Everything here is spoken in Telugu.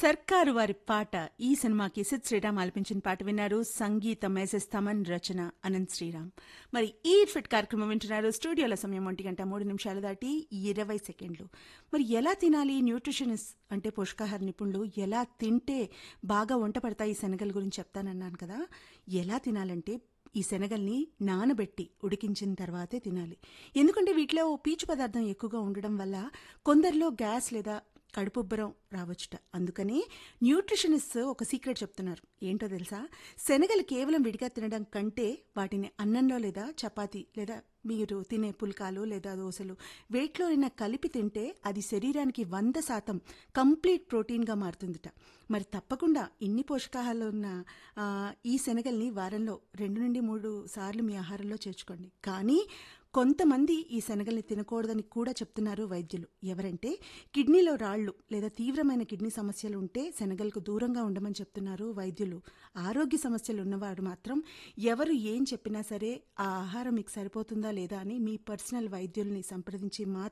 సర్కారు వారి పాట ఈ సినిమాకి సిద్ శ్రీరామ్ ఆలపించిన పాట విన్నారు సంగీతం ఎస్ఎస్ తమన్ రచన అనంత్ శ్రీరామ్ మరి ఈ ఫిట్ కార్యక్రమం వింటున్నారు స్టూడియోల సమయం ఒంటి గంట మూడు నిమిషాలు దాటి ఇరవై సెకండ్లు మరి ఎలా తినాలి న్యూట్రిషనిస్ట్ అంటే పోషకాహార నిపుణులు ఎలా తింటే బాగా వంట పడతాయి ఈ శనగల గురించి చెప్తానన్నాను కదా ఎలా తినాలంటే ఈ శనగల్ని నానబెట్టి ఉడికించిన తర్వాతే తినాలి ఎందుకంటే వీటిలో పీచు పదార్థం ఎక్కువగా ఉండడం వల్ల కొందరిలో గ్యాస్ లేదా కడుపుబ్బరం రావచ్చుట అందుకని న్యూట్రిషనిస్ట్ ఒక సీక్రెట్ చెప్తున్నారు ఏంటో తెలుసా శనగలు కేవలం విడిగా తినడం కంటే వాటిని అన్నంలో లేదా చపాతి లేదా మీరు తినే పుల్కాలు లేదా దోశలు వేట్లో అయినా కలిపి తింటే అది శరీరానికి వంద శాతం కంప్లీట్ ప్రోటీన్గా మారుతుందిట మరి తప్పకుండా ఇన్ని పోషకాహారాలు ఉన్న ఆ, ఈ శనగల్ని వారంలో రెండు నుండి మూడు సార్లు మీ ఆహారంలో చేర్చుకోండి కానీ కొంతమంది ఈ శనగల్ని తినకూడదని కూడా చెప్తున్నారు వైద్యులు ఎవరంటే కిడ్నీలో రాళ్లు లేదా తీవ్రమైన కిడ్నీ సమస్యలు ఉంటే శనగలకు దూరంగా ఉండమని చెప్తున్నారు వైద్యులు ఆరోగ్య సమస్యలు ఉన్నవాడు మాత్రం ఎవరు ఏం చెప్పినా సరే ఆ ఆహారం మీకు సరిపోతుందా లేదా అని మీ పర్సనల్ వైద్యుల్ని సంప్రదించి మాత్రం